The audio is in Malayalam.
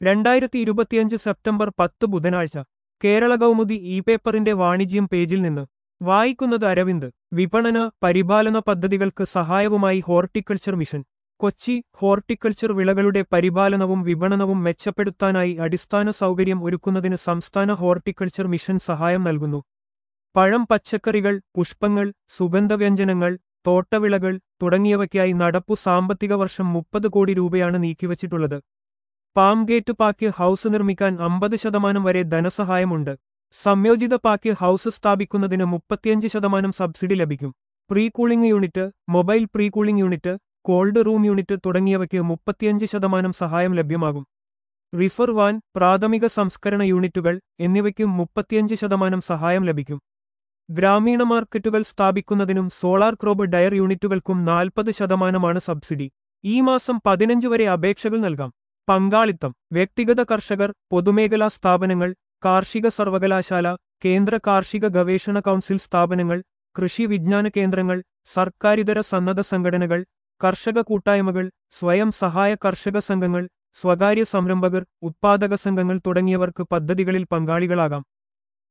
രണ്ടായിരത്തി ഇരുപത്തിയഞ്ച് സെപ്റ്റംബർ പത്ത് ബുധനാഴ്ച കേരള കൗമുദി ഇ പേപ്പറിന്റെ വാണിജ്യം പേജിൽ നിന്ന് വായിക്കുന്നത് അരവിന്ദ് വിപണന പരിപാലന പദ്ധതികൾക്ക് സഹായവുമായി ഹോർട്ടിക്കൾച്ചർ മിഷൻ കൊച്ചി ഹോർട്ടിക്കൾച്ചർ വിളകളുടെ പരിപാലനവും വിപണനവും മെച്ചപ്പെടുത്താനായി അടിസ്ഥാന സൗകര്യം ഒരുക്കുന്നതിന് സംസ്ഥാന ഹോർട്ടിക്കൾച്ചർ മിഷൻ സഹായം നൽകുന്നു പഴം പച്ചക്കറികൾ പുഷ്പങ്ങൾ സുഗന്ധവ്യഞ്ജനങ്ങൾ തോട്ടവിളകൾ തുടങ്ങിയവയ്ക്കായി നടപ്പു സാമ്പത്തിക വർഷം മുപ്പത് കോടി രൂപയാണ് നീക്കിവച്ചിട്ടുള്ളത് പാം ഗേറ്റ് പാക്ക് ഹൌസ് നിർമ്മിക്കാൻ അമ്പത് ശതമാനം വരെ ധനസഹായമുണ്ട് സംയോജിത പാക്ക് ഹൌസ് സ്ഥാപിക്കുന്നതിന് മുപ്പത്തിയഞ്ച് ശതമാനം സബ്സിഡി ലഭിക്കും pre cooling unit mobile pre cooling unit cold room unit തുടങ്ങിയവയ്ക്ക് മുപ്പത്തിയഞ്ച് ശതമാനം സഹായം ലഭ്യമാകും റിഫർ വാൻ പ്രാഥമിക സംസ്കരണ യൂണിറ്റുകൾ എന്നിവയ്ക്കും മുപ്പത്തിയഞ്ച് ശതമാനം സഹായം ലഭിക്കും ഗ്രാമീണ മാർക്കറ്റുകൾ സ്ഥാപിക്കുന്നതിനും സോളാർ ക്രോബ് ഡയർ യൂണിറ്റുകൾക്കും നാൽപ്പത് ശതമാനമാണ് സബ്സിഡി ഈ മാസം പതിനഞ്ച് വരെ അപേക്ഷകൾ നൽകാം പങ്കാളിത്തം വ്യക്തിഗത കർഷകർ പൊതുമേഖലാ സ്ഥാപനങ്ങൾ കാർഷിക സർവകലാശാല കേന്ദ്ര കാർഷിക ഗവേഷണ കൗൺസിൽ സ്ഥാപനങ്ങൾ കൃഷി വിജ്ഞാന കേന്ദ്രങ്ങൾ സർക്കാരിതര സന്നദ്ധ സംഘടനകൾ കർഷക കൂട്ടായ്മകൾ സ്വയം സഹായ കർഷക സംഘങ്ങൾ സ്വകാര്യ സംരംഭകർ ഉത്പാദക സംഘങ്ങൾ തുടങ്ങിയവർക്ക് പദ്ധതികളിൽ പങ്കാളികളാകാം